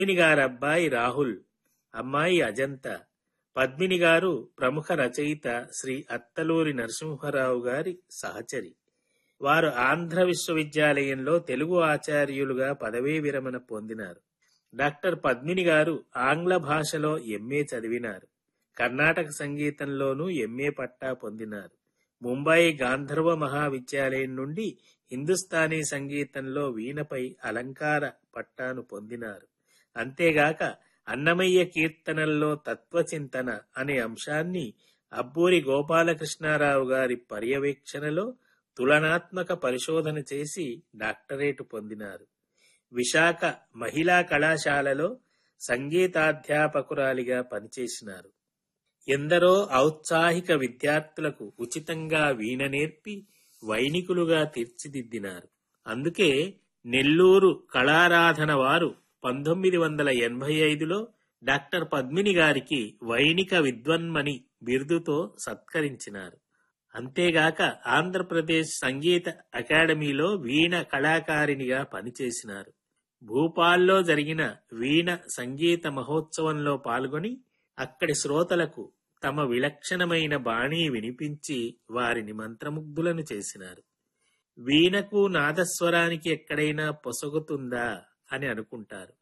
పద్మిని గారి అబ్బాయి రాహుల్ అమ్మాయి అజంత పద్మిని గారు ప్రముఖ రచయిత శ్రీ అత్తలూరి నరసింహారావు గారి సహచరి వారు ఆంధ్ర విశ్వవిద్యాలయంలో తెలుగు ఆచార్యులుగా పదవీ విరమణ పొందినారు డాక్టర్ పద్మిని గారు ఆంగ్ల భాషలో ఎంఏ చదివినారు కర్ణాటక సంగీతంలోనూ ఎంఏ పట్టా పొందినారు ముంబై గాంధర్వ మహావిద్యాలయం నుండి హిందుస్థానీ సంగీతంలో వీణపై అలంకార పట్టాను పొందినారు అంతేగాక అన్నమయ్య కీర్తనల్లో తత్వచింతన అనే అంశాన్ని అబ్బూరి గోపాలకృష్ణారావు గారి పర్యవేక్షణలో తులనాత్మక పరిశోధన చేసి డాక్టరేటు పొందినారు విశాఖ మహిళా కళాశాలలో సంగీతాధ్యాపకురాలిగా పనిచేసినారు ఎందరో ఔత్సాహిక విద్యార్థులకు ఉచితంగా వీణ నేర్పి వైణికులుగా తీర్చిదిద్దినారు అందుకే నెల్లూరు కళారాధన వారు పంతొమ్మిది వందల ఎనభై ఐదులో డాక్టర్ పద్మిని గారికి వైణిక విద్వన్మణి బిరుదుతో సత్కరించినారు అంతేగాక ఆంధ్రప్రదేశ్ సంగీత అకాడమీలో వీణ కళాకారిణిగా పనిచేసినారు భూపాల్లో జరిగిన వీణ సంగీత మహోత్సవంలో పాల్గొని అక్కడి శ్రోతలకు తమ విలక్షణమైన బాణీ వినిపించి వారిని మంత్రముగ్ధులను చేసినారు వీణకు నాదస్వరానికి ఎక్కడైనా పొసగుతుందా అని అనుకుంటారు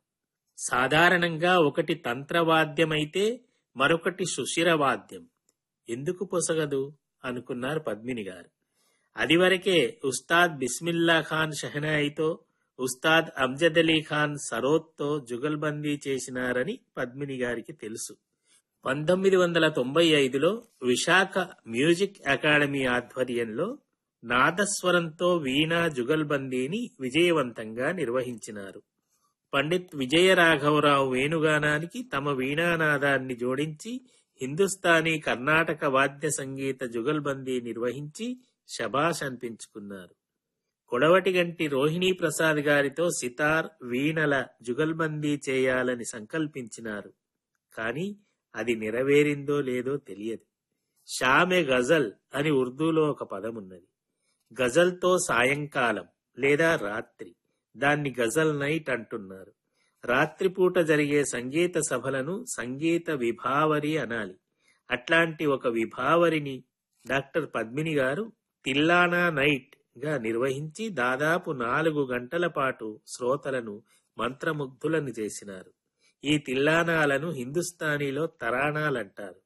సాధారణంగా ఒకటి తంత్రవాద్యమైతే మరొకటి సుశిరవాద్యం ఎందుకు పొసగదు అనుకున్నారు పద్మిని గారు అదివరకే ఉస్తాద్ బిస్మిల్లా ఖాన్ షహనాయితో ఉస్తాద్ అమ్జద్ అలీ ఖాన్ సరోత్తో జుగల్బందీ చేసినారని పద్మిని గారికి తెలుసు పంతొమ్మిది వందల తొంభై ఐదులో విశాఖ మ్యూజిక్ అకాడమీ ఆధ్వర్యంలో నాదస్వరంతో వీణా జుగల్బందీని విజయవంతంగా నిర్వహించినారు పండిత్ విజయరాఘవరావు వేణుగానానికి తమ వీణానాదాన్ని జోడించి హిందుస్థానీ కర్ణాటక వాద్య సంగీత జుగల్బందీ నిర్వహించి శబాష్ అనిపించుకున్నారు కొడవటిగంటి రోహిణీ ప్రసాద్ గారితో సితార్ వీణల జుగల్బందీ చేయాలని సంకల్పించినారు కాని అది నెరవేరిందో లేదో తెలియదు షామె గజల్ అని ఉర్దూలో ఒక పదమున్నది గజల్తో సాయంకాలం లేదా రాత్రి దాన్ని గజల్ నైట్ అంటున్నారు రాత్రిపూట జరిగే సంగీత సభలను సంగీత విభావరి అనాలి అట్లాంటి ఒక విభావరిని డాక్టర్ పద్మిని గారు తిల్లానా నైట్ గా నిర్వహించి దాదాపు నాలుగు గంటల పాటు శ్రోతలను మంత్రముగ్ధులను చేసినారు ఈ తిల్లానాలను హిందుస్థానీలో తరాణాలంటారు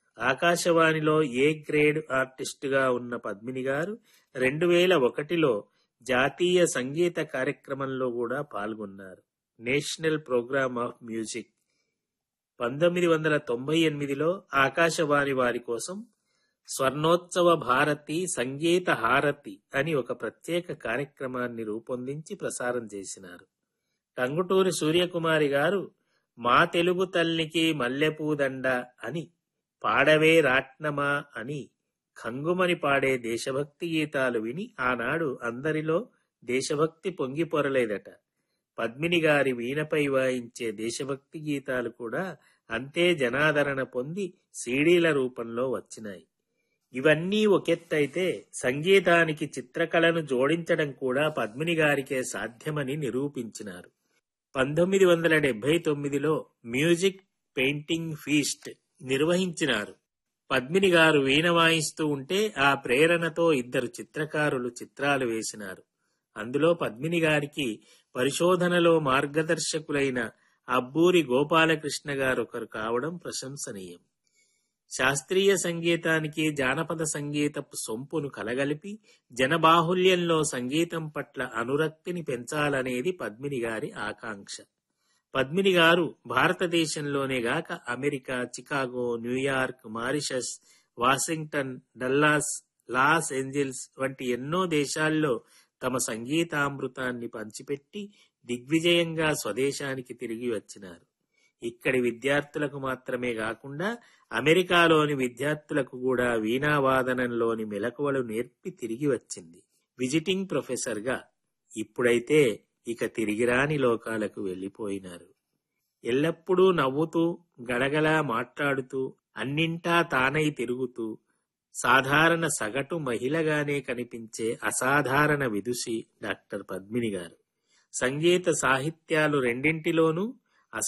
ఆకాశవాణిలో ఏ గ్రేడ్ ఆర్టిస్టుగా ఉన్న పద్మిని గారు రెండు వేల ఒకటిలో జాతీయ సంగీత కార్యక్రమంలో కూడా పాల్గొన్నారు నేషనల్ ప్రోగ్రామ్ ఆఫ్ మ్యూజిక్ పంతొమ్మిది వందల తొంభై ఎనిమిదిలో ఆకాశవాణి వారి కోసం స్వర్ణోత్సవ భారతి సంగీత హారతి అని ఒక ప్రత్యేక కార్యక్రమాన్ని రూపొందించి ప్రసారం చేసినారు టంగుటూరి సూర్యకుమారి గారు మా తెలుగు తల్లికి మల్లెపూదండ అని పాడవే రాట్నమా అని ఖంగుమని పాడే దేశభక్తి గీతాలు విని ఆనాడు అందరిలో దేశభక్తి పొంగి పొరలేదట పద్మిని గారి వీణపై వాయించే దేశభక్తి గీతాలు కూడా అంతే జనాదరణ పొంది సీడీల రూపంలో వచ్చినాయి ఇవన్నీ ఒకెత్తైతే సంగీతానికి చిత్రకళను జోడించడం కూడా పద్మిని గారికే సాధ్యమని నిరూపించినారు పంతొమ్మిది వందల డెబ్బై తొమ్మిదిలో మ్యూజిక్ పెయింటింగ్ ఫీస్ట్ నిర్వహించినారు పద్మిని గారు వీణ వాయిస్తూ ఉంటే ఆ ప్రేరణతో ఇద్దరు చిత్రకారులు చిత్రాలు వేసినారు అందులో పద్మిని గారికి పరిశోధనలో మార్గదర్శకులైన అబ్బూరి గోపాలకృష్ణ గారు ఒకరు కావడం ప్రశంసనీయం శాస్త్రీయ సంగీతానికి జానపద సంగీతపు సొంపును కలగలిపి జనబాహుల్యంలో సంగీతం పట్ల అనురక్తిని పెంచాలనేది పద్మిని గారి ఆకాంక్ష పద్మిని గారు భారతదేశంలోనే గాక America Chicago New York Mauritius Washington Dallas Los Angeles వంటి ఎన్నో దేశాల్లో తమ సంగీతామృతాన్ని పంచిపెట్టి దిగ్విజయంగా స్వదేశానికి తిరిగి వచ్చినారు ఇక్కడి విద్యార్థులకు మాత్రమే కాకుండా అమెరికాలోని విద్యార్థులకు కూడా వీణావాదనంలోని మెలకువలు నేర్పి తిరిగి వచ్చింది విజిటింగ్ ప్రొఫెసర్గా ఇప్పుడైతే ఇక తిరిగిరాని లోకాలకు వెళ్ళిపోయినారు ఎల్లప్పుడూ నవ్వుతూ గడగలా మాట్లాడుతూ అన్నింటా తానై తిరుగుతూ సాధారణ సగటు మహిళగానే కనిపించే అసాధారణ విదుషి డాక్టర్ పద్మిని గారు సంగీత సాహిత్యాలు రెండింటిలోనూ